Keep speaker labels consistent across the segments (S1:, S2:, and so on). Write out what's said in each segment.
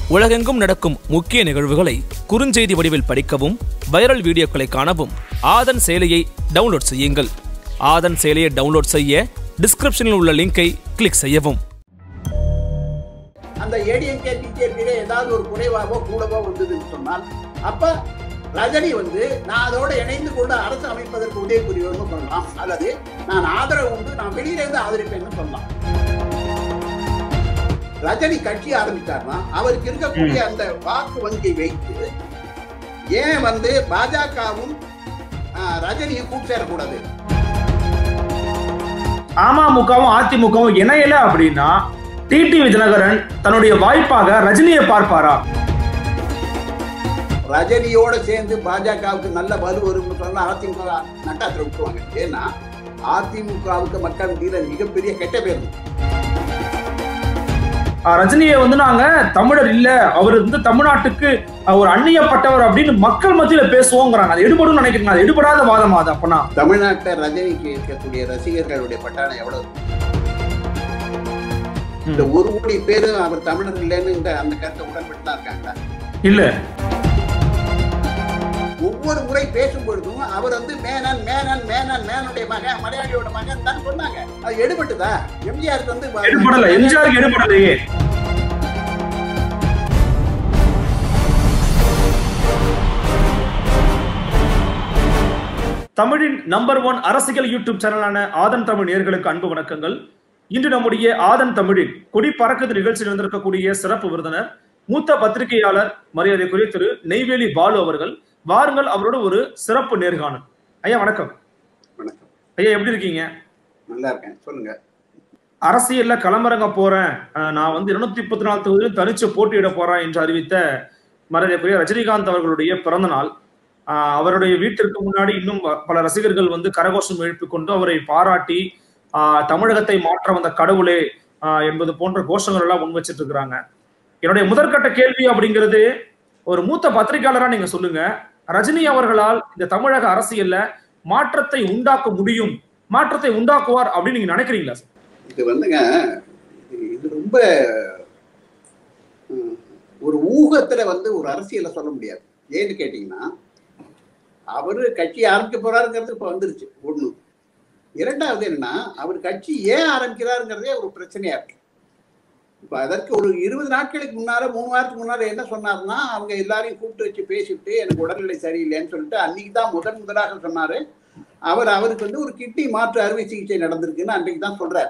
S1: உலகெங்கும் நடக்கும் முக்கிய நிகழ்வுகளை குறுஞ்செய்தி வடிவில் படிக்கவும் வைரல் வீடியோக்களை காணவும் ஆதன் செயலியை டவுன்லோட் செய்யுங்கள் ஆதன் செயலியை டவுன்லோட் செய்ய டிஸ்கிரிப்ஷனில் உள்ள லிங்கை கிளிக் செய்யவும்
S2: அந்த ஏடிஎம்கே பிஜேபியில ஏதாவது ஒரு குறைவாகவோ கூடவோ வந்ததுன்னு சொன்னால் அப்ப ரஜினி வந்து நான் அதோட இணைந்து கொண்டு அரசு அமைப்பதற்கு உதவி புரிவோம்னு சொல்லலாம் அல்லது நான் ஆதரவு உண்டு நான் வெளியில இருந்து ஆதரிப்பேன்னு சொல்லலாம் ரஜினி கட்சி ஆரம்பித்தார்னா அவருக்கு இருக்கக்கூடிய அந்த வாக்கு வங்கி வைத்து ஏன் வந்து பாஜகவும் ரஜினியும் கூட்டு சேரக்கூடாது
S3: அமமுகவும் அதிமுகவும் இணையல அப்படின்னா டிடிவி தினகரன் தன்னுடைய வாய்ப்பாக ரஜினியை பார்ப்பாரா
S2: ரஜினியோட சேர்ந்து பாஜகவுக்கு நல்ல வலு வரும்னு சொன்னா அதிமுக நட்டாத்துல விட்டுருவாங்க ஏன்னா அதிமுகவுக்கு மக்கள் மத்தியில மிகப்பெரிய கெட்ட பேர் இருக்கு.
S3: அஹ் ரஜினியை வந்து நாங்க தமிழர் இல்ல அவர் வந்து தமிழ்நாட்டுக்கு அஹ், ஒரு அந்நியப்பட்டவர் அப்படின்னு மக்கள் மத்தியில பேசுவோங்கிறாங்க அது எடுபடும் நினைக்கிறீங்க அது எடுபடாத வாதமா அது அப்பனா
S2: தமிழ்நாட்டை ரஜினிக்கு இருக்கக்கூடிய ரசிகர்களுடைய பட்டாளம் எவ்வளவு இந்த ஒரு கோடி பேரு அவர் தமிழர் இல்லைன்னு இந்த அந்த கருத்தை உடன்பட்டு தான் இருக்காங்களா
S3: இல்ல
S2: ஒவ்வொரு முறை பேசும் பொழுதும் அவர் வந்து மேனன் மேனன் மேனன் மேனுடைய மகன் மலையாளியோட மகன் தான் சொன்னாங்க அது எடுபட்டுதா எம்ஜிஆருக்கு வந்து
S3: எடுபடல எம்ஜிஆருக்கு எடுபடலையே தமிழின் நம்பர் ஒன் அரசியல் யூடியூப் சேனலான ஆதன் தமிழ் நேயர்களுக்கு அன்பு வணக்கங்கள் இன்று நம்முடைய ஆதன் தமிழில் கொடி பறக்குது நிகழ்ச்சியில் இருந்திருக்கக்கூடிய சிறப்பு விருந்தினர் மூத்த பத்திரிகையாளர் மரியாதைக்குரிய திரு நெய்வேலி பாலு அவர்கள் வாருங்கள் அவரோட ஒரு சிறப்பு நேர்காணல் ஐயா வணக்கம்
S2: வணக்கம்
S3: ஐயா எப்படி இருக்கீங்க
S2: நல்லா இருக்கேன் சொல்லுங்க
S3: அரசியல்ல களமிறங்க போறேன் அஹ் நான் வந்து இருநூத்தி முப்பத்தி நாலு தொகுதியில் தனிச்சு போட்டியிட போறேன் என்று அறிவித்த மரியாதைக்குரிய ரஜினிகாந்த் அவர்களுடைய பிறந்த நாள் அஹ் அவருடைய வீட்டிற்கு முன்னாடி இன்னும் ப- பல ரசிகர்கள் வந்து கரகோஷம் எழுப்பிக் கொண்டு அவரை பாராட்டி அஹ் தமிழகத்தை மாற்ற வந்த கடவுளே அஹ் என்பது போன்ற கோஷங்கள் எல்லாம் முன் வச்சிட்டு இருக்கிறாங்க என்னுடைய முதற்கட்ட கேள்வி அப்படிங்கிறது ஒரு மூத்த பத்திரிகையாளரா நீங்க சொல்லுங்க ரஜினி அவர்களால் இந்த தமிழக அரசியல்ல மாற்றத்தை உண்டாக்க முடியும் மாற்றத்தை உண்டாக்குவார் அப்படின்னு நீங்க நினைக்கிறீங்களா சார்?
S2: இது வந்துங்க இது- இது ரொம்ப ம், ஒரு ஊகத்துல வந்து ஒரு அரசியலை சொல்ல முடியாது ஏன்னு கேட்டீங்கன்னா அவரு கட்சி ஆரம்பிக்க போறாருங்கிறது இப்ப வந்துருச்சு ஒண்ணு இரண்டாவது என்னன்னா அவர் கட்சி ஏன் ஆரம்பிக்கிறாருங்கிறதே ஒரு பிரச்சனையா இருக்கு இப்ப அதற்கு ஒரு இருபது நாட்களுக்கு முன்னால மூணு வாரத்துக்கு முன்னால என்ன சொன்னாருன்னா அவங்க எல்லாரையும் கூப்பிட்டு வச்சு பேசிவிட்டு எனக்கு உடல்நிலை சரியில்லைன்னு சொல்லிட்டு அன்னைக்கு தான் முதன் முதலாக சொன்னாரு அவர் அவருக்கு வந்து ஒரு கிட்னி மாற்று அறுவை சிகிச்சை நடந்திருக்குன்னு அன்றைக்கு தான் சொல்றாரு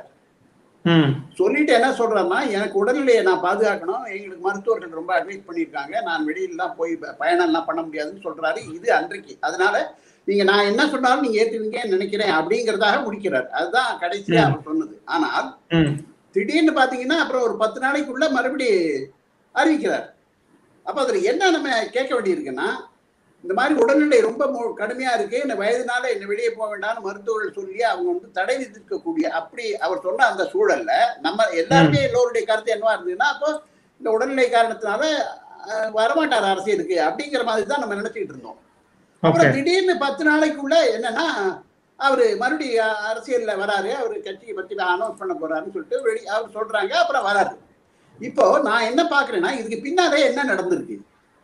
S3: ம்
S2: சொல்லிட்டு என்ன சொல்றேன்னா எனக்கு உடல்நிலையை நான் பாதுகாக்கணும் எங்களுக்கு மருத்துவர்கள் ரொம்ப அட்வைஸ் பண்ணியிருக்காங்க நான் வெளியிலலாம் போய் ப- பயணம்லாம் பண்ண முடியாதுன்னு சொல்றாரு இது அன்றைக்கு அதனால நீங்க நான் என்ன சொன்னாலும் நீங்க ஏத்துவீங்கன்னு நினைக்கிறேன் அப்படிங்கறதாக முடிக்கிறார் அதுதான் கடைசியா அவர் சொன்னது ஆனால்
S3: ம்
S2: திடீர்னு பாத்தீங்கன்னா அப்புறம் ஒரு பத்து நாளைக்குள்ள மறுபடி அறிவிக்கிறார் அப்ப அதுல என்ன நம்ம கேட்க வேண்டியிருக்குன்னா இந்த மாதிரி உடல்நிலை ரொம்ப மோ- கடுமையா இருக்கு இந்த வயதுனால என்ன வெளியே போக வேண்டாம்னு மருத்துவர்கள் சொல்லி அவங்க வந்து தடை விதிக்கக்கூடிய அப்படி அவர் சொன்ன அந்த சூழல்ல நம்ம எல்லாருமே எல்லோருடைய கருத்து என்னவா இருந்ததுன்னா அப்போ இந்த உடல்நிலை காரணத்தினால அஹ், வரமாட்டார் அரசியலுக்கு அப்படிங்கிற மாதிரி தான் நம்ம நினைச்சிட்டு இருந்தோம்
S3: ஓகே
S2: அப்புறம் திடீர்னு பத்து நாளைக்குள்ள என்னன்னா அவரு மறுபடியும் அ- அரசியல்ல வராரு அவரு கட்சியை பத்தி அனௌன்ஸ் பண்ண போறாருன்னு சொல்லிட்டு வெளி அவர் சொல்றாங்க அப்புறம் வராரு இப்போ நான் என்ன பாக்குறேன்னா இதுக்கு பின்னாலே என்ன நடந்திருக்கு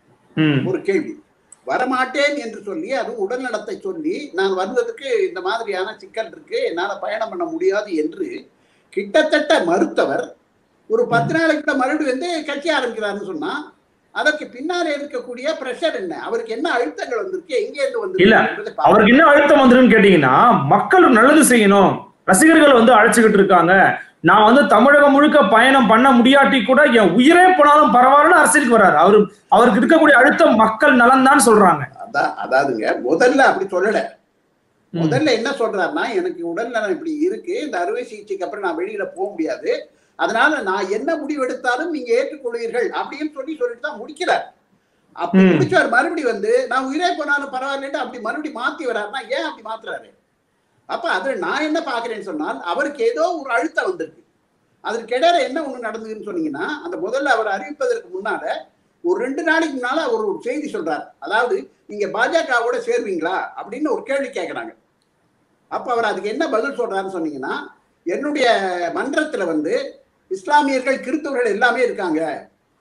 S3: ம்
S2: ஒரு கேள்வி வரமாட்டேன் என்று சொல்லி அதுவும் உடல்நலத்தை சொல்லி நான் வருவதற்கு இந்த மாதிரியான சிக்கல் இருக்கு என்னால பயணம் பண்ண முடியாது என்று கிட்டத்தட்ட மறுத்தவர் ஒரு பத்து நாளைக்குள்ள மறுபடியும் வந்து கட்சி ஆரம்பிக்கிறாருன்னு சொன்னா அதற்கு பின்னாலே இருக்கக்கூடிய பிரஷர் என்ன அவருக்கு என்ன அழுத்தங்கள் வந்திருக்கு எங்க இருந்து
S3: இல்ல,
S2: வந்திருக்கு
S3: அவருக்கு என்ன அழுத்தம் வந்துருன்னு கேட்டீங்கன்னா மக்கள் நல்லது செய்யணும் ரசிகர்கள் வந்து அழைச்சுக்கிட்டு இருக்காங்க நான் வந்து தமிழகம் முழுக்க பயணம் பண்ண முடியாட்டி கூட என் உயிரே போனாலும் பரவாயில்லன்னு அரசியலுக்கு வர்றாரு அவரு அவருக்கு இருக்கக்கூடிய அழுத்தம் மக்கள் நலன் தான் சொல்றாங்க
S2: அதான் அதாவதுங்க முதல்ல அப்படி சொல்லல
S3: ம்.
S2: முதல்ல என்ன சொல்றாருன்னா எனக்கு உடல்நலம் இப்படி இருக்கு இந்த அறுவை சிகிச்சைக்கு அப்புறம் நான் வெளியில போக முடியாது அதனால நான் என்ன முடிவு எடுத்தாலும் நீங்க ஏற்றுக்கொள்வீர்கள் அப்படின்னு சொல்லி சொல்லிட்டு தான் முடிக்கிறார் அப்படி
S3: ம்.
S2: முடிச்சவர் மறுபடி வந்து நான் உயிரே போனாலும் பரவாயில்லன்ட்டு அப்படி மறுபடி மாத்தி வர்றாருன்னா ஏன் அப்படி மாத்துறாரு அப்ப அதுல நான் என்ன பாக்குறேன்னு சொன்னால் அவருக்கு ஏதோ ஒரு அழுத்தம் வந்திருக்கு அதற்கு இடையில என்ன ஒண்ணு நடந்ததுன்னு சொன்னீங்கன்னா அந்த முதல்ல அவர் அறிவிப்பதற்கு முன்னால ஒரு ரெண்டு நாளைக்கு முன்னால அவர் ஒரு செய்தி சொல்றாரு அதாவது நீங்க பாஜகவோட சேர்வீங்களா அப்படின்னு ஒரு கேள்வி கேட்கறாங்க அப்ப அவர் அதுக்கு என்ன பதில் சொல்றாருன்னு சொன்னீங்கன்னா என்னுடைய மன்றத்துல வந்து இஸ்லாமியர்கள் கிறிஸ்தவர்கள் எல்லாமே இருக்காங்க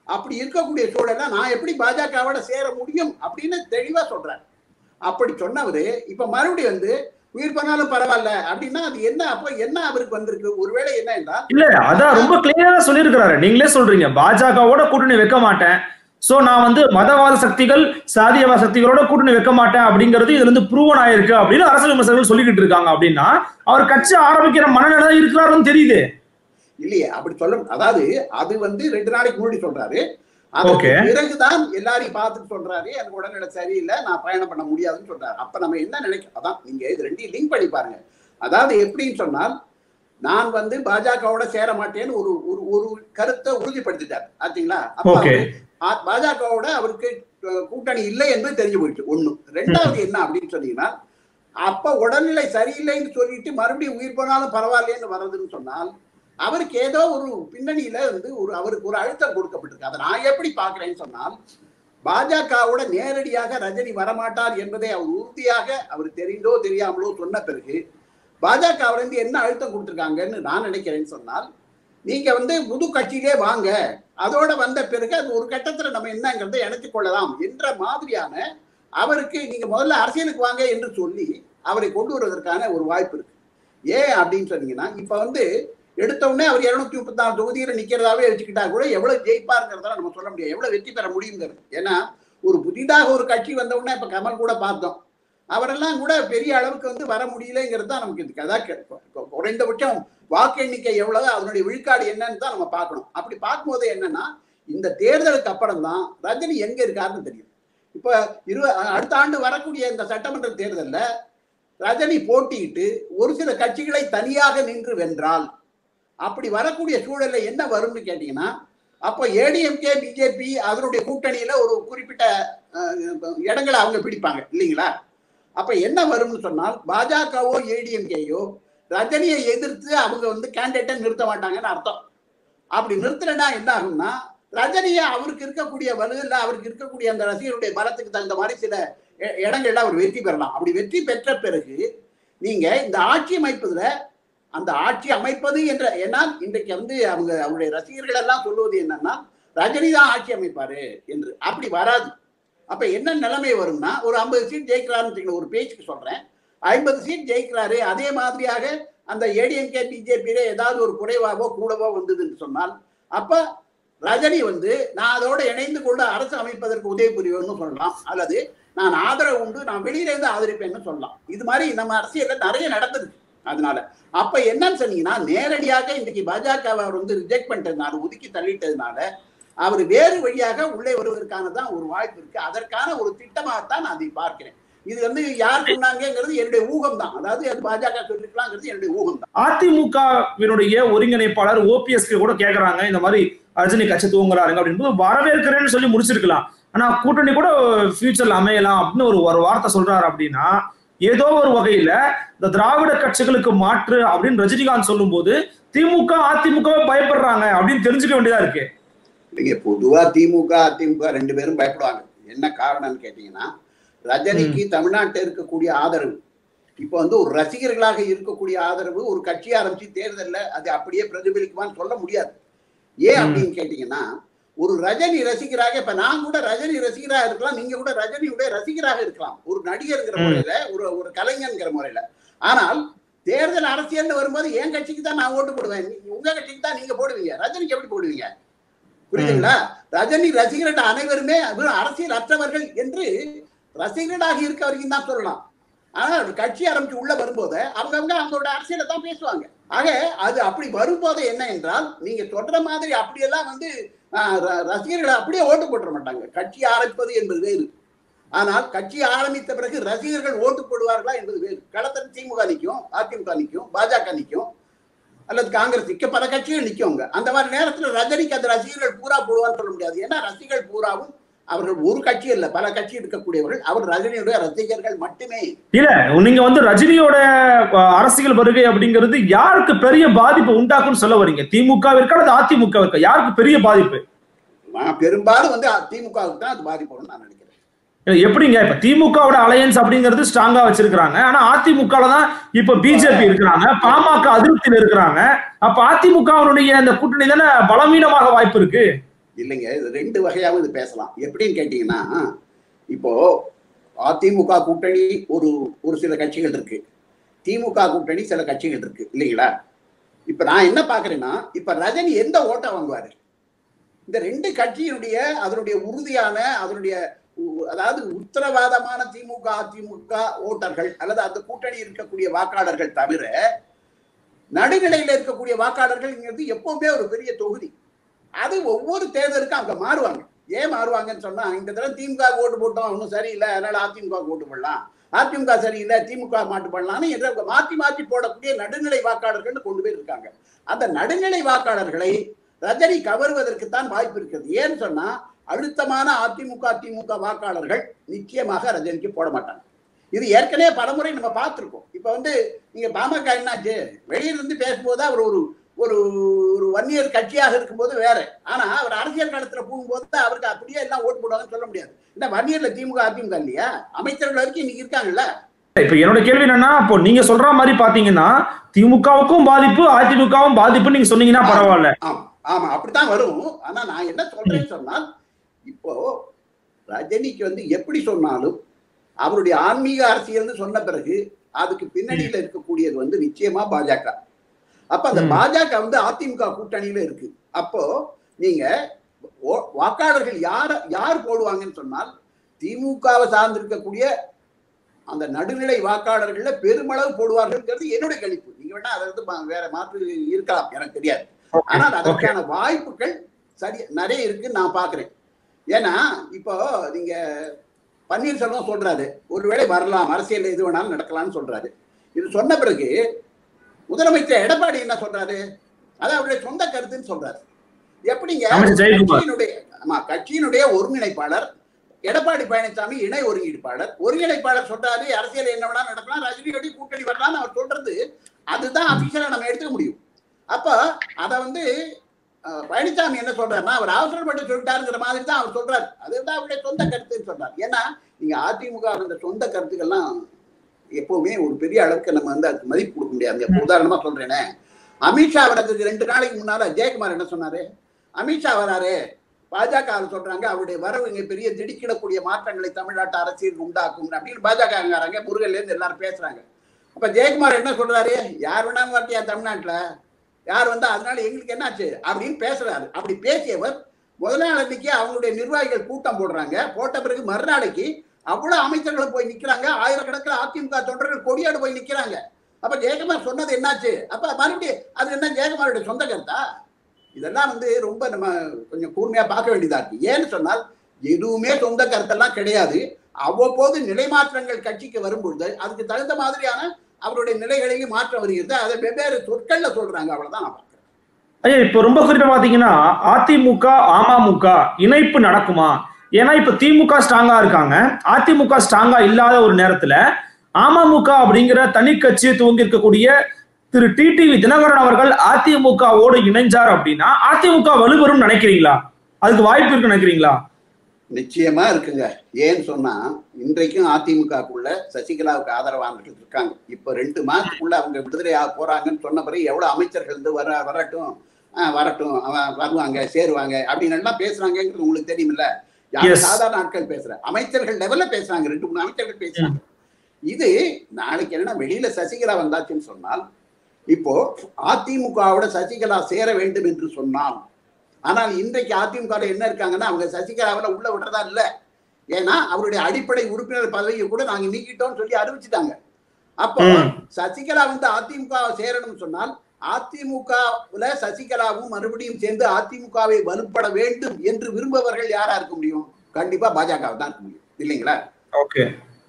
S2: அப்படி இருக்கக்கூடிய சூழல்ல நான் எப்படி பாஜகவோட சேர முடியும் அப்படின்னு தெளிவா சொல்றாரு அப்படி சொன்னவரு இப்ப மறுபடியும் வந்து உயிர் பண்ணாலும் பரவாயில்ல அப்படின்னா அது என்ன அப்ப என்ன அவருக்கு வந்திருக்கு ஒருவேளை என்ன என்றால்
S3: இல்ல அதான் ரொம்ப கிளியரா சொல்லியிருக்கிறாரு நீங்களே சொல்றீங்க பாஜகவோட கூட்டணி வைக்க மாட்டேன் சோ நான் வந்து மதவாத சக்திகள் சாதியவாத சக்திகளோட கூட்டணி வைக்க மாட்டேன் அப்படிங்கிறது இதுல இருந்து ப்ரூவன் ஆயிருக்கு அப்படின்னு அரசியல் விமர்சகர்கள் சொல்லிக்கிட்டு இருக்காங்க அப்படின்னா அவர் கட்சி ஆரம்பிக்கிற மனநிலை இருக்கிறாருன்னு தெரியுது
S2: இல்லையே அப்படி சொல்ல அதாவது அது வந்து ரெண்டு நாளைக்கு முன்னாடி சொல்றாரு அதற்கு
S3: Okay.
S2: பிறகுதான் எல்லாரையும் பார்த்துட்டு சொல்றாரு எனக்கு உடல்நிலை சரியில்லை நான் பயணம் பண்ண முடியாதுன்னு சொல்றாரு அப்ப நம்ம என்ன நினைக்க அதான் நீங்க இது ரெண்டையும் லிங்க் பண்ணி பாருங்க அதாவது எப்படின்னு சொன்னால் நான் வந்து பாஜகவோட சேர மாட்டேன்னு ஒரு ஒரு ஒரு கருத்தை உறுதிப்படுத்திட்டார் ஆச்சுங்களா அப்ப
S3: Okay.
S2: அவரு, ஆ- பாஜகவோட அவருக்கு அஹ், கூட்டணி இல்லை என்று தெரிஞ்சு போயிடுச்சு ஒண்ணு ரெண்டாவது என்ன அப்படின்னு சொன்னீங்கன்னா அப்ப உடல்நிலை சரியில்லைன்னு சொல்லிட்டு மறுபடியும் உயிர் போனாலும் பரவாயில்லைன்னு வர்றதுன்னு சொன்னால் அவருக்கு ஏதோ ஒரு பின்னணியில வந்து ஒரு அவருக்கு ஒரு அழுத்தம் கொடுக்கப்பட்டிருக்கு அதை நான் எப்படி பார்க்கிறேன்னு சொன்னால் பாஜகவோட நேரடியாக ரஜினி வரமாட்டார் என்பதை அவர் உறுதியாக அவர் தெரிந்தோ தெரியாமலோ சொன்ன பிறகு பாஜகவுல இருந்து என்ன அழுத்தம் கொடுத்துருக்காங்கன்னு நான் நினைக்கிறேன்னு சொன்னால் நீங்க வந்து புது கட்சியிலே வாங்க அதோட வந்த பிறகு அது ஒரு கட்டத்துல நம்ம என்னங்கிறதை இணைத்துக் கொள்ளலாம் என்ற மாதிரியான அவருக்கு நீங்க முதல்ல அரசியலுக்கு வாங்க என்று சொல்லி அவரை கொண்டு வருவதற்கான ஒரு வாய்ப்பு இருக்கு ஏன் அப்படின்னு சொன்னீங்கன்னா இப்ப வந்து எடுத்த உடனே அவர் இருநூத்தி முப்பத்தி நாலு தொகுதியில நிக்கிறதாவே வச்சுக்கிட்டா கூட எவ்வளவு ஜெயிப்பாருங்கிறத நம்ம சொல்ல முடியாது எவ்வளவு வெற்றி பெற முடியுங்கிறது ஏன்னா ஒரு புதிதாக ஒரு கட்சி வந்த உடனே இப்ப கமல் கூட பார்த்தோம் அவரெல்லாம் கூட பெரிய அளவுக்கு வந்து வர முடியலங்கிறது தான் நமக்கு இதுக்கு அதான் கே- இப்போ- இப்போ குறைந்தபட்சம் வாக்கு எண்ணிக்கை எவ்வளவு அதனுடைய விழுக்காடு என்னன்னு தான் நம்ம பார்க்கணும் அப்படி பார்க்கும்போது என்னன்னா இந்த தேர்தலுக்கு அப்புறம் தான் ரஜினி எங்க இருக்காருன்னு தெரியும் இப்ப இரு அடுத்த ஆண்டு வரக்கூடிய இந்த சட்டமன்ற தேர்தல்ல ரஜினி போட்டியிட்டு ஒரு சில கட்சிகளை தனியாக நின்று வென்றால் அப்படி வரக்கூடிய சூழல்ல என்ன வரும்னு கேட்டீங்கன்னா அப்போ ஏடிஎம்கே பிஜேபி அதனுடைய கூட்டணியில ஒரு குறிப்பிட்ட அஹ், இடங்களை அவங்க பிடிப்பாங்க இல்லைங்களா அப்ப என்ன வரும்னு சொன்னால் பாஜகவோ ஏடிஎம்கேயோ ரஜினியை எதிர்த்து அவங்க வந்து கேண்டிடேட்டை நிறுத்த மாட்டாங்கன்னு அர்த்தம் அப்படி நிறுத்தலைன்னா என்ன ஆகும்னா ரஜினியை அவருக்கு இருக்கக்கூடிய வலு இல்ல அவருக்கு இருக்கக்கூடிய அந்த ரசிகருடைய பலத்துக்கு தகுந்த மாதிரி சில இ- இடங்கள்ல அவர் வெற்றி பெறலாம் அப்படி வெற்றி பெற்ற பிறகு நீங்க இந்த ஆட்சி அமைப்பதுல அந்த ஆட்சி அமைப்பது என்ற ஏன்னா இன்றைக்கு வந்து அவங்க அவருடைய ரசிகர்கள் எல்லாம் சொல்லுவது என்னன்னா ரஜினி தான் ஆட்சி அமைப்பாரு என்று அப்படி வராது அப்ப என்ன நிலைமை வரும்னா ஒரு ஐம்பது சீட் ஜெயிக்கிறாருன்னு வச்சுக்கோங்க, ஒரு பேச்சுக்கு சொல்றேன் ஐம்பது சீட் ஜெயிக்கிறாரு அதே மாதிரியாக அந்த ஏடிஎம்கே பிஜேபியில ஏதாவது ஒரு குறைவாகவோ கூடவோ வந்ததுன்னு சொன்னால் அப்ப ரஜினி வந்து நான் அதோட இணைந்து கொண்டு அரசு அமைப்பதற்கு உதவி புரிவேன்னு சொல்லலாம் அல்லது நான் ஆதரவு உண்டு நான் வெளியில இருந்து ஆதரிப்பேன்னு சொல்லலாம் இது மாதிரி நம்ம அரசியல்ல நிறைய நடந்திருக்கு அதனால அப்ப என்னன்னு சொன்னீங்கன்னா நேரடியாக இன்னைக்கு பாஜக அவர் வந்து ரிஜெக்ட் பண்ணிட்டதுனால ஒதுக்கி தள்ளிட்டதுனால அவர் வேறு வழியாக உள்ளே வருவதற்கான தான் ஒரு வாய்ப்பு இருக்கு அதற்கான ஒரு திட்டமாகத்தான் நான் அதை பார்க்கிறேன் இது வந்து யார் சொன்னாங்கங்கிறது என்னுடைய ஊகம் தான் அதாவது அது பாஜக சொல்லிருக்கலாங்கிறது என்னுடைய ஊகம் தான்
S3: அதிமுகவினுடைய ஒருங்கிணைப்பாளர் ஓபிஎஸ்க்கு கூட கேக்குறாங்க இந்த மாதிரி ரஜினி கட்சி தூங்குறாருங்க அப்படின்னு வரவேற்கிறேன்னு சொல்லி முடிச்சிருக்கலாம் ஆனா கூட்டணி கூட ஃபியூச்சர்ல அமையலாம் அப்படின்னு ஒரு ஒரு வார்த்தை சொல்றாரு அப்படின்னா ஏதோ ஒரு வகையில இந்த திராவிட கட்சிகளுக்கு மாற்று அப்படின்னு ரஜினிகாந்த் சொல்லும்போது திமுக அதிமுகவே பயப்படுறாங்க அப்படின்னு தெரிஞ்சுக்க வேண்டியதா இருக்கு
S2: நீங்க பொதுவா திமுக அதிமுக ரெண்டு பேரும் பயப்படுவாங்க என்ன காரணம்னு கேட்டீங்கன்னா ரஜினிக்கு தமிழ்நாட்டில் இருக்கக்கூடிய ஆதரவு இப்போ வந்து ஒரு ரசிகர்களாக இருக்கக்கூடிய ஆதரவு ஒரு கட்சி ஆரம்பிச்சு தேர்தல்ல அது அப்படியே பிரதிபலிக்குமான்னு சொல்ல முடியாது ஏன்
S3: ம்.
S2: அப்படின்னு கேட்டீங்கன்னா ஒரு ரஜினி ரசிகராக இப்ப நான் கூட ரஜினி ரசிகராக இருக்கலாம் நீங்க கூட ரஜினியுடைய ரசிகராக இருக்கலாம் ஒரு நடிகர்ங்கிற
S3: ம்.
S2: முறையில ஒரு ஒரு கலைஞன்கிற முறையில ஆனால் தேர்தல் அரசியல்னு வரும்போது என் கட்சிக்கு தான் நான் ஓட்டு போடுவேன் நீ- உங்க கட்சிக்கு தான் நீங்க போடுவீங்க ரஜினிக்கு எப்படி போடுவீங்க புரியுதுங்களா ரஜினி ரசிகர்கள் அனைவருமே வெறும் அரசியல் அற்றவர்கள் என்று ரசிகர்களாக இருக்க வரைக்கும் தான் சொல்லலாம் ஆனா ஒரு கட்சி ஆரம்பிச்சு உள்ள வரும்போது அவங்கவங்க அவங்களோட அரசியலை தான் பேசுவாங்க ஆக அது அப்படி வரும்போது என்ன என்றால் நீங்க சொல்ற மாதிரி அப்படியெல்லாம் வந்து ஆஹ், ர- ரசிகர்களை அப்படியே ஓட்டு போட்டுற மாட்டாங்க கட்சி ஆரம்பிப்பது என்பது வேறு ஆனால் கட்சி ஆரம்பித்த பிறகு ரசிகர்கள் ஓட்டு போடுவார்களா என்பது வேறு களத்தில் திமுக நிற்கும் அதிமுக நிற்கும் பாஜக நிற்கும் அல்லது காங்கிரஸ் நிற்க பல கட்சிகள் நிற்கும் அந்த மாதிரி நேரத்தில் ரஜினிக்கு அந்த ரசிகர்கள் பூரா போடுவான்னு சொல்ல முடியாது ஏன்னா ரசிகர்கள் பூராவும் அவர்கள் ஒரு கட்சி இல்ல பல கட்சி இருக்கக்கூடியவர்கள் அவர் ரஜினியுடைய ரசிகர்கள் மட்டுமே
S3: இல்ல நீங்க வந்து ரஜினியோட அஹ், அரசியல் வருகை அப்படிங்கிறது யாருக்கு பெரிய பாதிப்பு உண்டாக்கும்னு சொல்ல வரீங்க திமுக இருக்கா அல்லது அதிமுக இருக்கா யாருக்கு பெரிய பாதிப்பு
S2: நான் பெரும்பாலும் வந்து திமுகவுக்கு தான் அது பாதிப்பு நான் நினைக்கிறேன்
S3: எப்படிங்க இப்ப திமுகவோட அலையன்ஸ் அப்படிங்கிறது ஸ்ட்ராங்கா வச்சிருக்காங்க ஆனா அதிமுக தான் இப்ப பிஜேபி இருக்கிறாங்க பாமக அதிருப்தியில இருக்கிறாங்க அப்ப அதிமுகவுடைய அந்த கூட்டணி தானே பலவீனமாக வாய்ப்பு இருக்கு
S2: இல்லைங்க இது ரெண்டு வகையாவும் இது பேசலாம் எப்படின்னு கேட்டீங்கன்னா இப்போ அதிமுக கூட்டணி ஒரு ஒரு சில கட்சிகள் இருக்கு திமுக கூட்டணி சில கட்சிகள் இருக்கு இல்லைங்களா இப்ப நான் என்ன பாக்குறேன்னா இப்ப ரஜினி எந்த ஓட்டை வாங்குவாரு இந்த ரெண்டு கட்சியினுடைய அதனுடைய உறுதியான அதனுடைய உ- அதாவது உத்தரவாதமான திமுக அதிமுக ஓட்டர்கள் அல்லது அந்த கூட்டணி இருக்கக்கூடிய வாக்காளர்கள் தவிர நடுநிலையில இருக்கக்கூடிய வாக்காளர்கள்ங்கிறது எப்பவுமே ஒரு பெரிய தொகுதி அது ஒவ்வொரு தேர்தலுக்கும் அவங்க மாறுவாங்க ஏன் மாறுவாங்கன்னு சொன்னா இந்த தடவை திமுக ஓட்டு போட்டோம் ஒன்றும் சரியில்லை அதனால அதிமுக ஓட்டு போடலாம் அதிமுக சரியில்லை திமுக மாட்டு பண்ணலாம்னு என்று அவங்க மாற்றி மாற்றி போடக்கூடிய நடுநிலை வாக்காளர்கள் கொண்டு போய் இருக்காங்க அந்த நடுநிலை வாக்காளர்களை ரஜினி கவருவதற்கு தான் வாய்ப்பு இருக்கிறது ஏன்னு சொன்னா அழுத்தமான அதிமுக திமுக வாக்காளர்கள் நிச்சயமாக ரஜினிக்கு போட மாட்டாங்க இது ஏற்கனவே பலமுறை நம்ம பார்த்திருக்கோம் இப்ப வந்து நீங்க பாமக என்னாச்சு வெளியிலிருந்து பேசும்போது அவர் ஒரு ஒரு ஒரு வன்னியர் கட்சியாக இருக்கும்போது வேற ஆனா அவர் அரசியல் களத்துல போகும்போது அவருக்கு அப்படியே எல்லாம் ஓட்டு போடுவாங்கன்னு சொல்ல முடியாது இந்த வன்னியர்ல திமுக அதிமுக இல்லையா அமைச்சர்கள் வரைக்கும் இன்னைக்கு இருக்காங்கல்ல
S3: இப்ப என்னோட கேள்வி என்னன்னா இப்போ நீங்க சொல்ற மாதிரி பாத்தீங்கன்னா திமுகவுக்கும் பாதிப்பு அதிமுகவும் பாதிப்பு நீங்க சொன்னீங்கன்னா பரவாயில்ல
S2: ஆமா ஆமா அப்படித்தான் வரும் ஆனா நான் என்ன சொல்றேன்னு சொன்னால் இப்போ ரஜினிக்கு வந்து எப்படி சொன்னாலும் அவருடைய ஆன்மீக அரசியல்னு சொன்ன பிறகு அதுக்கு பின்னணியில இருக்கக்கூடியது வந்து நிச்சயமா பாஜக அப்ப அந்த
S3: ம்.
S2: பாஜக வந்து அதிமுக கூட்டணியில இருக்கு அப்போ நீங்க ஓ- வாக்காளர்கள் யார யார் போடுவாங்கன்னு சொன்னால் திமுகவை சார்ந்திருக்கக்கூடிய அந்த நடுநிலை வாக்காளர்கள்ல பெருமளவு போடுவார்கள்ங்கிறது என்னுடைய கணிப்பு நீங்க வேணா அதை வந்து மா- வேற மாற்று இருக்கலாம் எனக்கு தெரியாது ஆனால்
S3: ஓகே
S2: அதற்கான வாய்ப்புகள் சரி நிறைய இருக்குன்னு நான் பாக்குறேன் ஏன்னா இப்போ நீங்க பன்னீர்செல்வம் சொல்றாரு ஒருவேளை வரலாம் அரசியல் எது வேணாலும் நடக்கலாம்னு சொல்றாரு இது சொன்ன பிறகு முதலமைச்சர் எடப்பாடி என்ன சொல்றாரு அது அவருடைய சொந்த கருத்துன்னு சொல்றாரு எப்படிங்க
S3: அமைச்சர் ஜெயக்குமார்.
S2: கட்சியினுடைய ஆமா கட்சியினுடைய ஒருங்கிணைப்பாளர் எடப்பாடி பழனிசாமி இணை ஒருங்கிணைப்பாளர் ஒருங்கிணைப்பாளர் சொல்றாரு அரசியல் என்ன வேணாலும் நடக்கலாம் ரஜினியோட கூட்டணி வரலாம்னு அவர் சொல்றது அதுதான் அபிஷியலா நம்ம எடுத்துக்க முடியும் அப்ப அத வந்து அஹ், பழனிசாமி என்ன சொல்றாருன்னா அவர் அவசரப்பட்டு சொல்லிட்டாருங்கிற மாதிரி தான் அவர் சொல்றாரு அதுதான் அவருடைய சொந்த கருத்துன்னு சொல்றாரு ஏன்னா நீங்க அதிமுக அந்த சொந்த கருத்துக்கள்லாம் எப்பவுமே ஒரு பெரிய அளவுக்கு நம்ம வந்து அதுக்கு மதிப்பு கொடுக்க முடியாது இப்ப உதாரணமா சொல்றேனே அமித்ஷா வரதுக்கு ரெண்டு நாளைக்கு முன்னால ஜெயக்குமார் என்ன சொன்னாரு அமித்ஷா வராரு பாஜக ல சொல்றாங்க அவருடைய வரவு இங்க பெரிய திடுக்கிடக்கூடிய மாற்றங்களை தமிழ்நாட்டு அரசியல் உண்டாக்கும் அப்படின்னு பாஜக முருகன்ல இருந்து எல்லாரும் பேசுறாங்க அப்ப ஜெயக்குமார் என்ன சொல்றாரு யார் வேணாலும் வரட்டியா தமிழ்நாட்டுல யார் வந்தா அதனால எங்களுக்கு என்னாச்சு அப்படின்னு பேசுறாரு அப்படி பேசியவர் முதல் நாள் அன்னைக்கு அவங்களுடைய நிர்வாகிகள் கூட்டம் போடுறாங்க போட்ட பிறகு மறுநாளைக்கு அவ்வளவு அமைச்சர்களும் போய் நிக்கிறாங்க ஆயிரக்கணக்கில் அதிமுக தொண்டர்கள் கொடியாடு போய் நிக்கிறாங்க அப்ப ஜெயக்குமார் சொன்னது என்னாச்சு அப்ப மறுபடியும் அது என்ன ஜெயக்குமாருடைய சொந்த கருத்தா இதெல்லாம் வந்து ரொம்ப நம்ம கொஞ்சம் கூர்மையா பார்க்க வேண்டியதா இருக்கு ஏன்னு சொன்னால் எதுவுமே சொந்த கருத்தெல்லாம் கிடையாது அவ்வப்போது நிலைமாற்றங்கள் கட்சிக்கு வரும்பொழுது அதுக்கு தகுந்த மாதிரியான அவருடைய நிலைகளையும் மாற்றம் வருகிறது அதை வெவ்வேறு சொற்கள்ல சொல்றாங்க அவ்வளவுதான் நான் பார்க்கிறேன்
S3: ஐயா இப்ப ரொம்ப குறிப்பா பாத்தீங்கன்னா அதிமுக அமமுக இணைப்பு நடக்குமா ஏன்னா இப்ப திமுக ஸ்ட்ராங்கா இருக்காங்க அதிமுக ஸ்ட்ராங்கா இல்லாத ஒரு நேரத்துல அமமுக அப்படிங்கிற தனி கட்சியை துவங்கி இருக்கக்கூடிய திரு டிடிவி தினகரன் அவர்கள் அதிமுகவோடு இணைஞ்சார் அப்படின்னா அதிமுக வலுப்பெறும் நினைக்கிறீங்களா அதுக்கு வாய்ப்பு இருக்கு நினைக்கிறீங்களா
S2: நிச்சயமா இருக்குங்க ஏன்னு சொன்னா இன்றைக்கும் அதிமுகக்குள்ள சசிகலாவுக்கு ஆதரவானவர்கள் இருக்காங்க இப்ப ரெண்டு மாசத்துக்குள்ள அவங்க விடுதலை ஆக போறாங்கன்னு சொன்ன பிறகு எவ்வளவு அமைச்சர்கள் வந்து வர வரட்டும் ஆஹ் வரட்டும் அவன் வருவாங்க சேருவாங்க அப்படின்னு எல்லாம் பேசுறாங்கிறது உங்களுக்கு தெரியுமில்ல யாரும்
S3: Yes.
S2: சாதாரண ஆட்கள் பேசுற அமைச்சர்கள் லெவல்ல பேசுறாங்க ரெண்டு மூணு அமைச்சர்கள் பேசுறாங்க இது நாளைக்கு என்ன வெளியில சசிகலா வந்தாச்சுன்னு சொன்னால் இப்போ அதிமுகவோட சசிகலா சேர வேண்டும் என்று சொன்னால் ஆனால் இன்றைக்கு அதிமுக ல என்ன இருக்காங்கன்னா அவங்க சசிகலாவில் உள்ள விடுறதா இல்ல ஏன்னா அவருடைய அடிப்படை உறுப்பினர் பதவியை கூட நாங்க நீக்கிட்டோம்னு சொல்லி அறிவிச்சிட்டாங்க அப்போ
S3: ம்.
S2: சசிகலா வந்து அதிமுக சேரணும்னு சொன்னால் அதிமுகவுல சசிகலாவும் மறுபடியும் சேர்ந்து அதிமுகவை வலுப்பட வேண்டும் என்று விரும்பவர்கள் யாரா இருக்க முடியும் கண்டிப்பா பாஜக தான் இருக்க முடியும் இல்லைங்களா
S3: ஓகே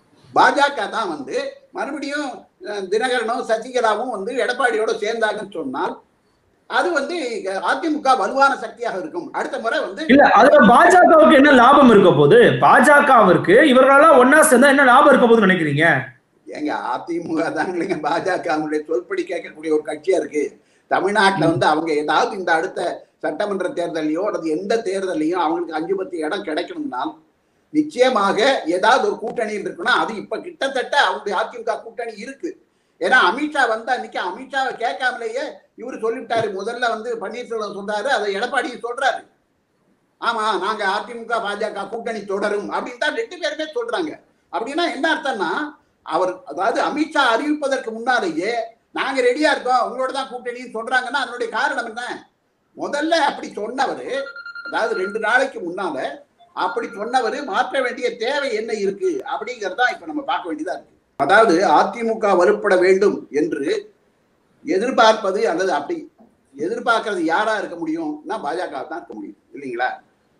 S2: பாஜக தான் வந்து மறுபடியும் அஹ், தினகரனும் சசிகலாவும் வந்து எடப்பாடியோட சேர்ந்தாங்கன்னு சொன்னால் அது வந்து அதிமுக வலுவான சக்தியாக இருக்கும் அடுத்த முறை வந்து
S3: இல்ல அதுல பாஜகவுக்கு என்ன லாபம் இருக்க போகுது பாஜகவிற்கு இவர்களெல்லாம் ஒன்னா சேர்ந்தா என்ன லாபம் இருக்க போகுதுன்னு நினைக்கிறீங்க
S2: எங்க அதிமுக தான் இல்லைங்க பாஜக அவங்களுடைய சொல்படி கேட்கக்கூடிய ஒரு கட்சியா இருக்கு தமிழ்நாட்டுல வந்து அவங்க ஏதாவது இந்த அடுத்த சட்டமன்ற தேர்தலையோ அல்லது எந்த தேர்தலையும் அவங்களுக்கு அஞ்சு பத்து இடம் கிடைக்கணும்னால் நிச்சயமாக ஏதாவது ஒரு கூட்டணியில் இருக்குன்னா அது இப்ப கிட்டத்தட்ட அவங்களுடைய அதிமுக கூட்டணி இருக்கு ஏன்னா அமித்ஷா வந்தா அன்னைக்கு அமித்ஷாவை கேட்காமலேயே இவரு சொல்லிவிட்டாரு முதல்ல வந்து பன்னீர்செல்வம் சொல்றாரு அதை எடப்பாடி சொல்றாரு ஆமா நாங்க அதிமுக பாஜக கூட்டணி தொடரும் அப்படின்னு தான் ரெண்டு பேருமே சொல்றாங்க அப்படின்னா என்ன அர்த்தம்னா அவர் அதாவது அமித்ஷா அறிவிப்பதற்கு முன்னாலேயே நாங்க ரெடியா இருக்கோம் உங்களோட தான் கூட்டணின்னு சொல்றாங்கன்னா அதனுடைய காரணம் என்ன முதல்ல அப்படி சொன்னவர் அதாவது ரெண்டு நாளைக்கு முன்னால அப்படி சொன்னவர் மாற்ற வேண்டிய தேவை என்ன இருக்கு அப்படிங்கறத இப்ப நம்ம பார்க்க வேண்டியதா இருக்கு அதாவது அதிமுக வலுப்பட வேண்டும் என்று எதிர்பார்ப்பது அல்லது அப்படி எதிர்பார்க்கறது யாரா இருக்க முடியும்னா பாஜக தான் இருக்க முடியும் இல்லைங்களா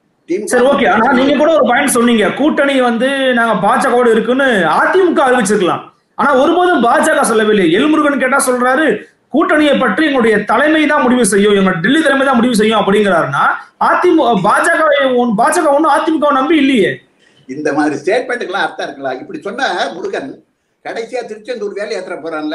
S3: சரி ஓகே ஆனா நீங்க கூட ஒரு பாயிண்ட் சொன்னீங்க கூட்டணி வந்து நாங்க பாஜகவோட இருக்குன்னு அதிமுக அறிவிச்சிருக்கலாம் ஆனா ஒருபோதும் பாஜக சொல்லவில்லை எல்முருகன் கேட்டா சொல்றாரு கூட்டணியை பற்றி எங்களுடைய தலைமை தான் முடிவு செய்யும் எங்க டெல்லி தலைமை தான் முடிவு செய்யும் அப்படிங்கிறாருன்னா அதிமுக பாஜக பாஜக ஒன்னும் அதிமுக நம்பி இல்லையே
S2: இந்த மாதிரி ஸ்டேட்மெண்ட்டுக்கெல்லாம் அர்த்தம் இருக்கலாம் இப்படி சொன்ன முருகன் கடைசியா திருச்செந்தூர் வேலை ஏற்ற போறான்ல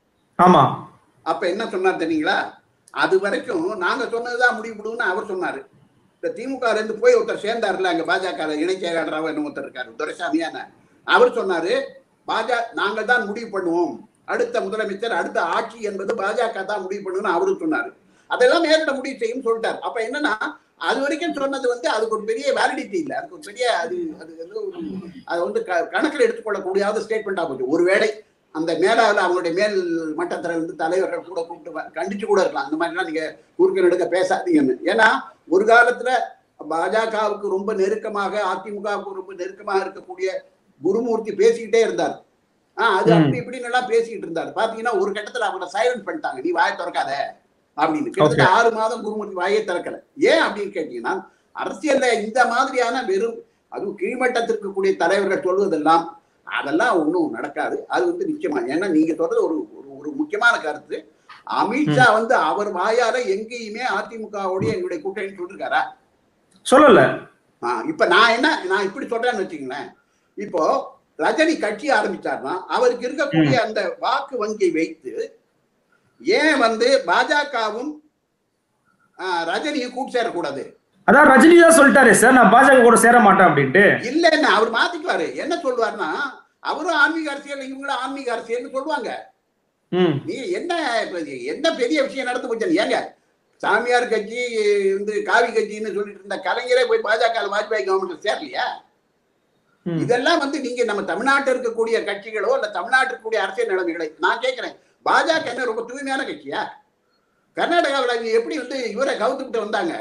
S3: ஆமா
S2: அப்ப என்ன சொன்னார் தெரியுங்களா அது வரைக்கும் நாங்க சொன்னதுதான் முடிவு விடுவோம்னு அவர் சொன்னாரு இந்த திமுக இருந்து போய் ஒருத்தர் சேர்ந்தாருல அங்க பாஜக இணைச் செயலாளராக என்ன ஒருத்தர் இருக்காரு துரைசாமியான அவர் சொன்னாரு பாஜக நாங்கள் தான் முடிவு பண்ணுவோம் அடுத்த முதலமைச்சர் அடுத்த ஆட்சி என்பது பாஜக தான் முடிவு பண்ணணும்னு அவரும் சொன்னாரு அதெல்லாம் மேலிட முடிவு செய்யும் சொல்லிட்டார் அப்ப என்னன்னா அது வரைக்கும் சொன்னது வந்து அதுக்கு ஒரு பெரிய வேலிடிட்டி இல்லை அதுக்கு ஒரு பெரிய அது அது வந்து ஒரு அது வந்து க- கணக்கில் எடுத்துக்கொள்ளக்கூடியாத ஸ்டேட்மெண்டா போச்சு ஒருவேளை அந்த மேலாவில் அவங்களுடைய மேல் மட்டத்தில் இருந்து தலைவர்கள் கூட கூப்பிட்டு வ- கண்டிச்சு கூட இருக்கலாம் அந்த மாதிரிலாம் நீங்க குறுக்க நெடுக்க பேசாதீங்கன்னு ஏன்னா ஒரு காலத்துல பாஜகவுக்கு ரொம்ப நெருக்கமாக அதிமுகவுக்கு ரொம்ப நெருக்கமாக இருக்கக்கூடிய குருமூர்த்தி பேசிக்கிட்டே இருந்தார் ஆஹ் அது
S3: ம்.
S2: அப்படி இப்படின்னு எல்லாம் பேசிக்கிட்டு இருந்தார் பாத்தீங்கன்னா ஒரு கட்டத்துல அவரை சைலண்ட் பண்ணிட்டாங்க நீ வாயை திறக்காத அப்படின்னு கிட்டத்தட்ட ஆறு மாதம் குருமூர்த்தி வாயை திறக்கல ஏன் அப்படின்னு கேட்டீங்கன்னா அரசியல்ல இந்த மாதிரியான வெறும் அதுவும் கீழ்மட்டத்திற்கு இருக்கக்கூடிய தலைவர்கள் சொல்வதெல்லாம் அதெல்லாம் ஒண்ணும் நடக்காது அது வந்து நிச்சயமா ஏன்னா நீங்க சொல்றது ஒரு ஒரு- ஒரு முக்கியமான கருத்து அமித்ஷா வந்து அவர் வாயால எங்கேயுமே அதிமுகவுடைய எங்களுடைய கூட்டணி சொல்லிருக்காரா
S3: சொல்லல
S2: ஆ, இப்ப நான் என்ன நான் இப்படி சொல்றேன்னு வச்சுங்களேன் இப்போ ரஜினி கட்சி ஆரம்பிச்சார்னா அவருக்கு இருக்கக்கூடிய அந்த வாக்கு வங்கியை வைத்து ஏன் வந்து பாஜகவும் ரஜினியும் கூட்டு சேரக்கூடாது
S3: அதான் ரஜினி தான் சொல்லிட்டாரே சார் நான் பாஜக கூட சேர மாட்டேன் அப்படின்ட்டு
S2: இல்லைன்னு அவர் மாத்திக்குவாரு என்ன சொல்லுவாருன்னா அவரும் ஆன்மீக அரசியல் இவங்களும் ஆன்மீக அரசியல்னு சொல்லுவாங்க
S3: ம்
S2: நீ என்ன இப்ப இது என்ன பெரிய விஷயம் நடந்து போச்சு ஏங்க சாமியார் கட்சி வந்து காவி கட்சின்னு சொல்லிட்டு இருந்த கலைஞரே போய் பாஜக வாஜ்பாய் கவர்மெண்ட் சேரலையா
S3: ம்.
S2: இதெல்லாம் வந்து நீங்க நம்ம தமிழ்நாட்டில் இருக்கக்கூடிய கட்சிகளோ இல்ல தமிழ்நாட்டில் இருக்கக்கூடிய அரசியல் நிலைமைகளை நான் கேட்கிறேன் பாஜக என்ன ரொம்ப தூய்மையான கட்சியா கர்நாடகாவில் இவங்க எப்படி வந்து இவரை கவுத்துக்கிட்டு வந்தாங்க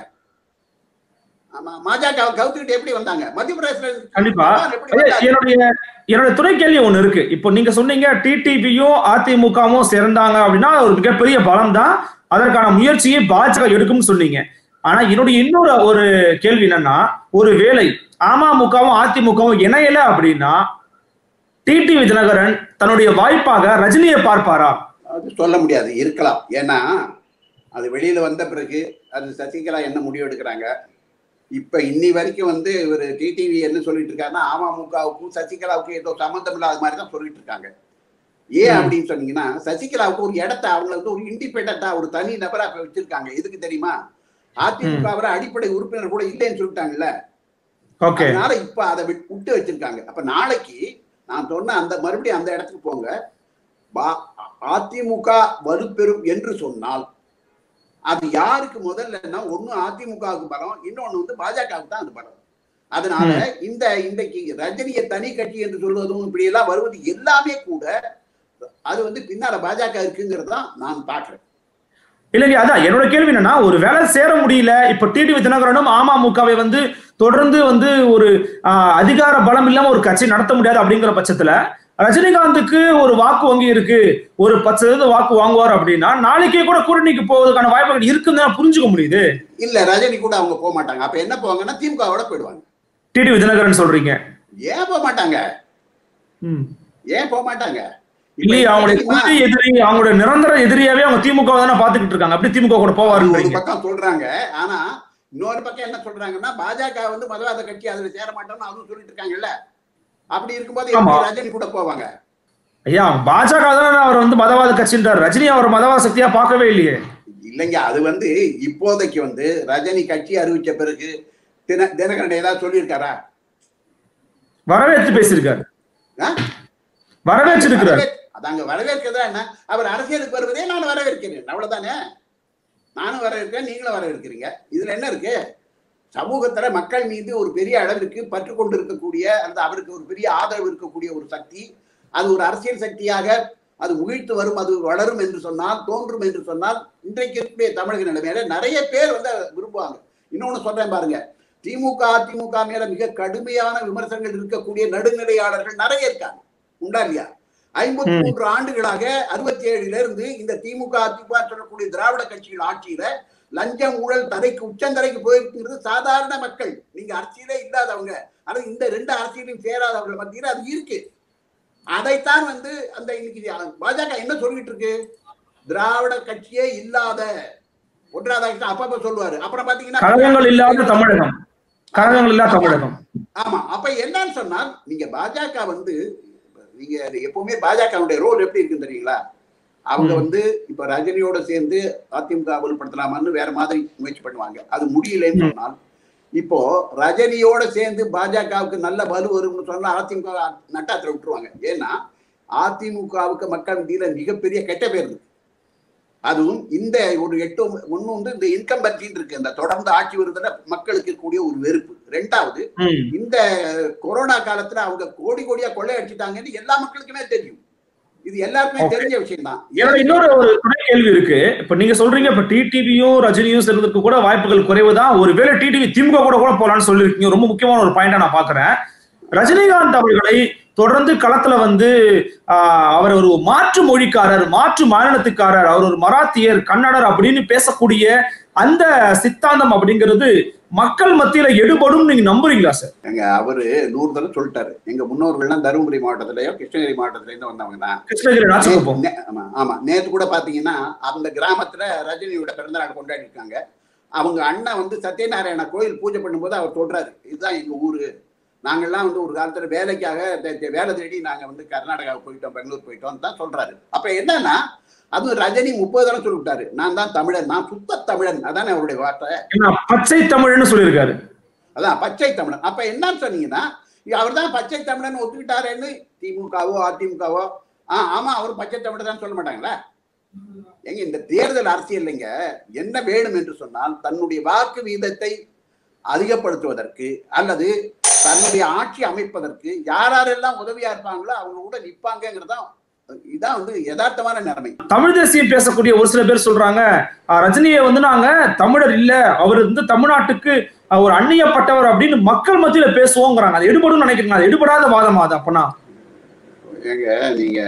S2: ஆமா பாஜக கவுத்துக்கிட்டு எப்படி வந்தாங்க மத்திய பிரதேசல
S3: கண்டிப்பா
S2: எப்படி
S3: ஐயா,
S2: வந்தாங்க?
S3: என்னுடைய என்னுடைய துணை கேள்வி ஒண்ணு இருக்கு இப்போ நீங்க சொன்னீங்க டிடிவியும் அதிமுகவும் சேர்ந்தாங்க அப்படின்னா ஒரு மிகப்பெரிய பலம் தான் அதற்கான முயற்சியை பாஜக எடுக்கும்னு சொன்னீங்க ஆனா என்னுடைய இன்னொரு ஒரு கேள்வி என்னன்னா ஒரு வேளை அமமுகவும் அதிமுகவும் இணையல அப்படின்னா டிடிவி தினகரன் தன்னுடைய வாய்ப்பாக ரஜினியை பார்ப்பாரா
S2: அது சொல்ல முடியாது இருக்கலாம் ஏன்னா அது வெளியில வந்த பிறகு அது சசிகலா என்ன முடிவு எடுக்கிறாங்க இப்ப இன்னி வரைக்கும் வந்து இவர் டிடிவி என்ன சொல்லிட்டு இருக்காருன்னா அமமுகவுக்கும் சசிகலாவுக்கும் ஏதோ சம்மந்தம் இல்லாத மாதிரி தான் சொல்லிட்டு இருக்காங்க ஏன்
S3: ம்.
S2: அப்படின்னு சொன்னீங்கன்னா சசிகலாவுக்கு ஒரு இடத்த அவங்கள வந்து ஒரு இண்டிபெண்டா ஒரு தனி நபரா இப்ப வச்சிருக்காங்க எதுக்கு தெரியுமா அதிமுக வரை அடிப்படை உறுப்பினர் கூட இல்லைன்னு சொல்லிட்டாங்கல்ல
S3: ஓகே
S2: அதனால இப்ப அதை விட்- விட்டு வச்சிருக்காங்க அப்ப நாளைக்கு நான் சொன்ன அந்த மறுபடியும் அந்த இடத்துக்கு போங்க பா- அதிமுக வலுப்பெறும் என்று சொன்னால் அது யாருக்கு முதல்லன்னா ஒண்ணு அதிமுகவுக்கு பலம் இன்னொன்னு வந்து பாஜகவுக்கு தான் அது பலம் அதனால இந்த இன்றைக்கு ரஜினியை தனி கட்சி என்று சொல்வதும் இப்படி எல்லாம் வருவது எல்லாமே கூட அது வந்து பின்னால பாஜக இருக்குங்கிறது தான் நான் பாக்குறேன்
S3: இல்லைங்க அதான் என்னோட கேள்வி என்னன்னா ஒரு வேலை சேர முடியல இப்ப டிடிவி தினகரனும் அமமுகவை வந்து தொடர்ந்து வந்து ஒரு ஆஹ், அதிகார பலம் இல்லாம ஒரு கட்சி நடத்த முடியாது அப்படிங்கிற பட்சத்துல ரஜினிகாந்துக்கு ஒரு வாக்கு வங்கி இருக்கு ஒரு பத்து சதவீத வாக்கு வாங்குவார் அப்படின்னா நாளைக்கே கூட கூட்டணிக்கு போவதற்கான வாய்ப்புகள் இருக்குன்னு தான் புரிஞ்சுக்க முடியுது
S2: இல்ல ரஜினி கூட அவங்க போக மாட்டாங்க அப்ப என்ன போவாங்கன்னா திமுகவோட போயிடுவாங்க
S3: டிடிவி தினகரன் சொல்றீங்க
S2: ஏன் போக மாட்டாங்க
S3: ம்.
S2: ஏன் போக மாட்டாங்க இப்ப
S3: இல்லையே
S2: என்ன
S3: அவங்களுடைய
S2: தெரியுமா?
S3: கொள்கை எதிரி அவங்களுடைய நிரந்தர எதிரியாவே அவங்க திமுக தானே பாத்துக்கிட்டு இருக்காங்க அப்படி திமுக கூட
S2: அது ஒரு
S3: போவாருன்றீங்க
S2: பக்கம் சொல்றாங்க ஆனா இன்னொரு பக்கம் என்ன சொல்றாங்கன்னா பாஜக வந்து மதவாத கட்சி அதுல சேர மாட்டோம்னு அதுவும் சொல்லிட்டு இருக்காங்கல்ல அப்படி இருக்கும்போது
S3: ஆமா.
S2: எப்படி ரஜினி கூட போவாங்க
S3: ஐயா பாஜக தானே அவர் வந்து மதவாத கட்சின்றார் ரஜினி அவர் மதவாத சக்தியா பார்க்கவே இல்லையே
S2: இல்லைங்க அது வந்து இப்போதைக்கு வந்து ரஜினி கட்சி அறிவிச்ச பிறகு தின தினகரன் ஏதாவது சொல்லியிருக்காரா
S3: வரவேற்று பேசியிருக்காரு
S2: ஆ?
S3: வரவேற்றிருக்கிறார்
S2: வரவே- அதாங்க வரவேற்கிறதா என்ன அவர் அரசியலுக்கு வருவதே நான் வரவேற்கிறேன் அவ்வளவுதானே நானும் வரவேற்கிறேன் நீங்களும் வரவேற்கிறீங்க இதுல என்ன இருக்கு சமூகத்துல மக்கள் மீது ஒரு பெரிய அளவிற்கு பற்று கொண்டு இருக்கக்கூடிய அந்த அவருக்கு ஒரு பெரிய ஆதரவு இருக்கக்கூடிய ஒரு சக்தி அது ஒரு அரசியல் சக்தியாக அது முகிழ்த்து வரும் அது வளரும் என்று சொன்னால் தோன்றும் என்று சொன்னால் இன்றைக்கு இருக்கக்கூடிய தமிழக நிலைமையில நிறைய பேர் வந்து அதை விரும்புவாங்க இன்னொன்னு சொல்றேன் பாருங்க திமுக அதிமுக மேல மிக கடுமையான விமர்சனங்கள் இருக்கக்கூடிய நடுநிலையாளர்கள் நிறைய இருக்காங்க உண்டா இல்லையா ஐம்பத்தி மூன்று ஆண்டுகளாக அறுபத்தி ஏழுல இருந்து இந்த திமுக அதிமுக சொல்லக்கூடிய திராவிட கட்சிகள் ஆட்சியில லஞ்சம் ஊழல் தரைக்கு உச்சந்தரைக்கு போயிருக்கிறது சாதாரண மக்கள் நீங்க அரசியலே இல்லாதவங்க ஆனா இந்த ரெண்டு அரசியலையும் சேராதவர்கள் மத்தியில அது இருக்கு அதைத்தான் வந்து அந்த இன்னைக்கு பாஜக என்ன சொல்லிட்டு இருக்கு திராவிட கட்சியே இல்லாத ஒன்றாவது அப்பப்ப சொல்லுவாரு அப்புறம் பாத்தீங்கன்னா
S3: கழகங்கள் இல்லாத தமிழகம் கழகங்கள் இல்லாத தமிழகம்
S2: ஆமா அப்ப என்னன்னு சொன்னால் நீங்க பாஜக வந்து நீங்க எப்பவுமே பாஜகவுடைய ரோல் எப்படி இருக்குன்னு தெரியுங்களா அவங்க
S3: ம்.
S2: வந்து இப்ப ரஜினியோட சேர்ந்து அதிமுக வலுப்படுத்தலாமான்னு வேற மாதிரி முயற்சி பண்ணுவாங்க அது முடியலன்னு
S3: ம்.
S2: சொன்னால் இப்போ ரஜினியோட சேர்ந்து பாஜகவுக்கு நல்ல வலு வரும்னு சொன்னா அதிமுக நட்டாத்துல விட்டுருவாங்க ஏன்னா அதிமுகவுக்கு மக்கள் மத்தியில மிகப்பெரிய கெட்ட பேர் இருக்கு அதுவும் இந்த ஒரு எட்டு ஒண்ணு வந்து இந்த இன்கம் இருக்கு இந்த தொடர்ந்து ஆட்சி வருதுல மக்களுக்கு இருக்கக்கூடிய ஒரு வெறுப்பு ரெண்டாவது
S3: ம்.
S2: இந்த கொரோனா காலத்துல அவங்க கோடி கோடியா கொள்ளையடிச்சிட்டாங்கன்னு எல்லா மக்களுக்குமே தெரியும் இது எல்லாருக்குமே
S3: Okay.
S2: தெரிஞ்ச விஷயம் தான்
S3: என்னோட இன்னொரு ஒரு துணை கேள்வி இருக்கு இப்ப நீங்க சொல்றீங்க இப்ப டிடிவியும் ரஜினியும் சேர்வதற்கு கூட வாய்ப்புகள் குறைவுதான் ஒருவேளை டிடிவி திமுக கூட கூட போலான்னு சொல்லியிருக்கீங்க ரொம்ப முக்கியமான ஒரு பாயிண்டா நான் பாக்குறேன் ரஜினிகாந்த் அவர்களை தொடர்ந்து களத்துல வந்து ஆஹ், அவர் ஒரு மாற்று மொழிக்காரர் மாற்று மாநிலத்துக்காரர் அவர் ஒரு மராத்தியர் கன்னடர் அப்படின்னு பேசக்கூடிய அந்த சித்தாந்தம் அப்படிங்கிறது மக்கள் மத்தியில எடுபடும் நீங்க நம்புறீங்களா சார்
S2: எங்க அவரு நூறு தடவை சொல்லிட்டாரு எங்க முன்னோர்கள்லாம் தருமபுரி மாவட்டத்திலயோ கிருஷ்ணகிரி மாவட்டத்துல இருந்து வந்தவங்க தான்
S3: கிருஷ்ணகிரி நாச்சுக்குப்போம்
S2: நே- ஆமா ஆமா நேத்து கூட பாத்தீங்கன்னா அந்த கிராமத்துல ரஜினியோட பிறந்த நாள் கொண்டாடி இருக்காங்க அவங்க அண்ணன் வந்து சத்யநாராயண கோயில் பூஜை பண்ணும்போது அவர் சொல்றாரு இதுதான் எங்க ஊரு நாங்கெல்லாம் வந்து ஒரு காலத்துல வேலைக்காக தே- தே- வேலை தேடி நாங்க வந்து கர்நாடகாவுக்கு போயிட்டோம் பெங்களூர் போயிட்டோம் தான் சொல்றாரு அப்ப என்னன்னா அது ரஜினி முப்பது தடவை சொல்லிவிட்டாரு நான் தான் தமிழன் நான் சுத்த தமிழன் அதானே அவருடைய வார்த்தை
S3: ஏன்னா பச்சை தமிழ்னு சொல்லியிருக்காரு
S2: அதான் பச்சை தமிழன் அப்ப என்னன்னு சொன்னீங்கன்னா அவர் தான் பச்சை தமிழன் ஒத்துக்கிட்டாருன்னு திமுகவோ அதிமுகவோ ஆ ஆமா அவர் பச்சை தமிழர் தான் சொல்ல மாட்டாங்களா எங்க இந்த தேர்தல் அரசியல்லைங்க என்ன வேணும் என்று சொன்னால் தன்னுடைய வாக்கு வீதத்தை அதிகப்படுத்துவதற்கு அல்லது தன்னுடைய ஆட்சி அமைப்பதற்கு யார் யாரெல்லாம் உதவியா இருப்பாங்களோ அவங்க கூட நிப்பாங்கிறது தான் இதான் வந்து யதார்த்தமான நிலைமை
S3: தமிழ் தேசியம் பேசக்கூடிய ஒரு சில பேர் சொல்றாங்க அஹ், ரஜினியை வந்து நாங்க தமிழர் இல்ல அவர் வந்து தமிழ்நாட்டுக்கு அஹ், ஒரு அந்நியப்பட்டவர் அப்படின்னு மக்கள் மத்தியில பேசுவோங்கிறாங்க அது எடுபடும் நினைக்கிறீங்க அது எடுபடாத வாதமா அது அப்பனா
S2: ஏங்க நீங்க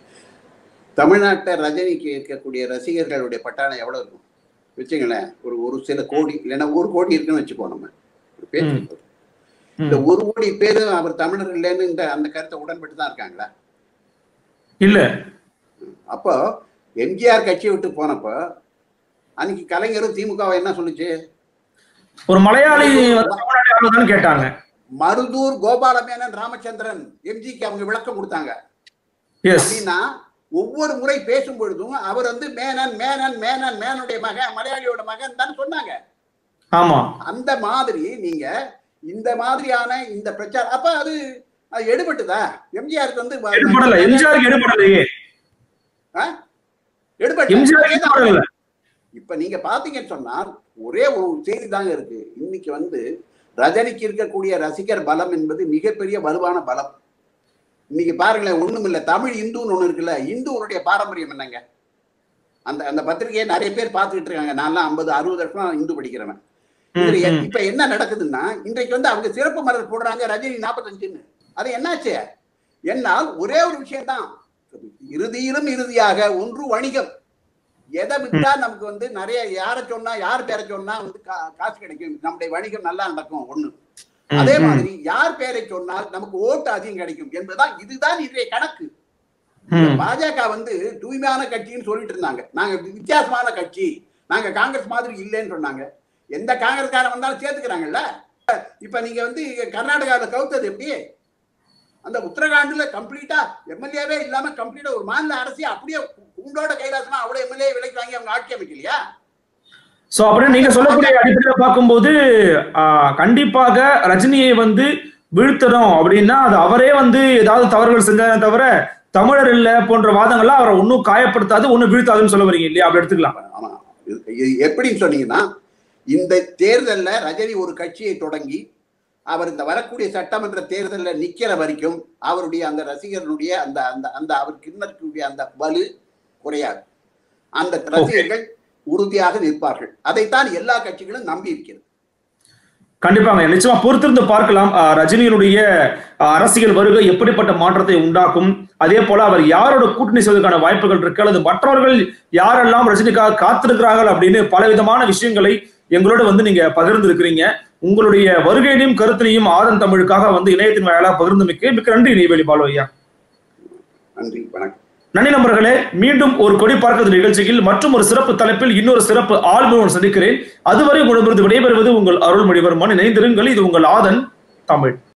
S2: தமிழ்நாட்டை ரஜினிக்கு இருக்கக்கூடிய ரசிகர்களுடைய பட்டாளம் எவ்வளவு இருக்கும் வச்சுங்களேன் ஒரு ஒரு சில கோடி இல்லைன்னா ஒரு கோடி இருக்குன்னு வச்சுப்போம் நம்ம ஒரு பேச்சு
S3: ம்.
S2: இந்த ஒரு கோடி பேரு அவர் தமிழர் இல்லைன்னு இந்த அந்த கருத்தை உடன்பட்டு தான் இருக்காங்களா
S3: இல்ல
S2: அப்போ எம்ஜிஆர் கட்சியை விட்டு போனப்போ அன்னைக்கு கலைஞரும் திமுகவை என்ன சொல்லுச்சு
S3: ஒரு மலையாளி வந்து தமிழ்நாட்டை ஆளுதான்னு கேட்டாங்க
S2: மருதூர் கோபாலமேனன் ராமச்சந்திரன் எம்ஜிக்கு அவங்க விளக்கம் கொடுத்தாங்க
S3: எஸ்
S2: அப்படின்னா ஒவ்வொரு முறை பேசும் பொழுதும் அவர் வந்து மேனன் மேனன் மேனன் மேனுடைய மகன் மலையாளியோட மகன் தான் சொன்னாங்க
S3: ஆமா
S2: அந்த மாதிரி நீங்க இந்த மாதிரியான இந்த பிரச்சாரம் அப்ப அது அது எடுபட்டுதா எம்ஜிஆருக்கு வந்து வ-
S3: எடுபடல எம்ஜிஆருக்கு எடுபடலையே
S2: எடுபட்டு
S3: எம்ஜிஆருக்கு எடுபடல
S2: இப்ப நீங்க பாத்தீங்கன்னு சொன்னால் ஒரே ஒரு செய்தி தாங்க இருக்கு இன்னைக்கு வந்து ரஜினிக்கு இருக்கக்கூடிய ரசிகர் பலம் என்பது மிகப்பெரிய வலுவான பலம் இன்னைக்கு பாருங்களேன் ஒண்ணும் இல்ல தமிழ் இந்துன்னு ஒண்ணு இருக்குல்ல இந்துவனுடைய பாரம்பரியம் என்னங்க அந்த அந்த பத்திரிகையை நிறைய பேர் பார்த்துக்கிட்டு இருக்காங்க நான்லாம் ஐம்பது அறுபது வருஷம் இந்து படிக்கிறவன் இதுல
S3: ம்,
S2: எ-
S3: ம்.
S2: இப்ப என்ன நடக்குதுன்னா இன்றைக்கு வந்து அவங்க சிறப்பு மலர் போடுறாங்க ரஜினி நாற்பத்தஞ்சுன்னு அது என்னாச்சு என்னால் ஒரே ஒரு விஷயம் தான் இறுதியிலும் இறுதியாக ஒன்று வணிகம் எதை விட்டா நமக்கு வந்து நிறைய யாரை சொன்னா யார் பேரை சொன்னா வந்து கா- காசு கிடைக்கும் நம்முடைய வணிகம் நல்லா நடக்கும் ஒண்ணு
S3: ம்,
S2: அதே
S3: ம்,
S2: மாதிரி யார் பேரை சொன்னால் நமக்கு ஓட்டு அதிகம் கிடைக்கும் என்பதுதான் இதுதான் இன்றைய கணக்கு
S3: ம்.
S2: பாஜக வந்து தூய்மையான கட்சின்னு சொல்லிட்டு இருந்தாங்க நாங்க வித்தியாசமான கட்சி நாங்க காங்கிரஸ் மாதிரி இல்லைன்னு சொன்னாங்க எந்த காங்கிரஸ்காரன் வந்தாலும் சேர்த்துக்கிறாங்கல்ல இப்ப நீங்க வந்து கர்நாடகாவில கவுத்தது எப்படி அந்த உத்தரகாண்ட்ல கம்ப்ளீட்டா எம்எல்ஏவே இல்லாம கம்ப்ளீட்டா ஒரு மாநில அரசு அப்படியே உங்களோட கைலாசமா அவ்வளவு எம்எல்ஏ விலைக்கு வாங்கி அவங்க ஆட்சி அமைக்கலையா
S3: சோ அப்படின்னு நீங்க சொல்லக்கூடிய அடிப்படையில பார்க்கும்போது ஆஹ், கண்டிப்பாக ரஜினியை வந்து வீழ்த்தணும் அப்படின்னா அது அவரே வந்து ஏதாவது தவறுகள் செஞ்சாரே தவிர தமிழர் இல்ல போன்ற வாதங்கள்லாம் அவரை ஒன்னும் காயப்படுத்தாது ஒன்னும் வீழ்த்தாதுன்னு சொல்ல வரீங்க இல்லையா அப்படி எடுத்துக்கலாம்
S2: ஆமா இது- இது எப்படின்னு சொன்னீங்கன்னா இந்த தேர்தல்ல ரஜினி ஒரு கட்சியை தொடங்கி அவர் இந்த வரக்கூடிய சட்டமன்ற தேர்தலில் நிக்கிற வரைக்கும் அவருடைய அந்த ரசிகர்களுடைய அந்த அந்த அந்த அவருக்கு இருக்கக்கூடிய அந்த வலு குறையாது அந்த ரசிகர்கள் உறுதியாக நிற்பார்கள் அதைத்தான் எல்லா கட்சிகளும் நம்பி இருக்கிறது
S3: கண்டிப்பாங்க நிச்சயமா பொறுத்திருந்து பார்க்கலாம் அஹ், ரஜினியினுடைய அஹ், அரசியல் வருகை எப்படிப்பட்ட மாற்றத்தை உண்டாக்கும் அதே போல அவர் யாரோட கூட்டணி செய்வதற்கான வாய்ப்புகள் இருக்கு அல்லது மற்றவர்கள் யாரெல்லாம் ரஜினிக்காக காத்திருக்கிறார்கள் அப்படின்னு பலவிதமான விஷயங்களை எங்களோட வந்து நீங்க பகிர்ந்து இருக்கிறீங்க உங்களுடைய வருகையினையும் கருத்தினையும் ஆதன் தமிழுக்காக வந்து இணையத்தின் வாயிலாக பகிர்ந்து மிக்க மிக்க நன்றி நெய்வேலி பாலு ஐயா
S2: நன்றி வணக்கம்
S3: நன்றி நண்பர்களே மீண்டும் ஒரு கொடி பார்க்கிறது நிகழ்ச்சியில் மற்றும் ஒரு சிறப்பு தலைப்பில் இன்னொரு சிறப்பு ஆல்பம் சந்திக்கிறேன் அதுவரை உங்களிடமிருந்து விடைபெறுவது உங்கள் அருள்மொழிவர்மன் இணைந்திருங்கள் இது உங்கள் ஆதன் தமிழ்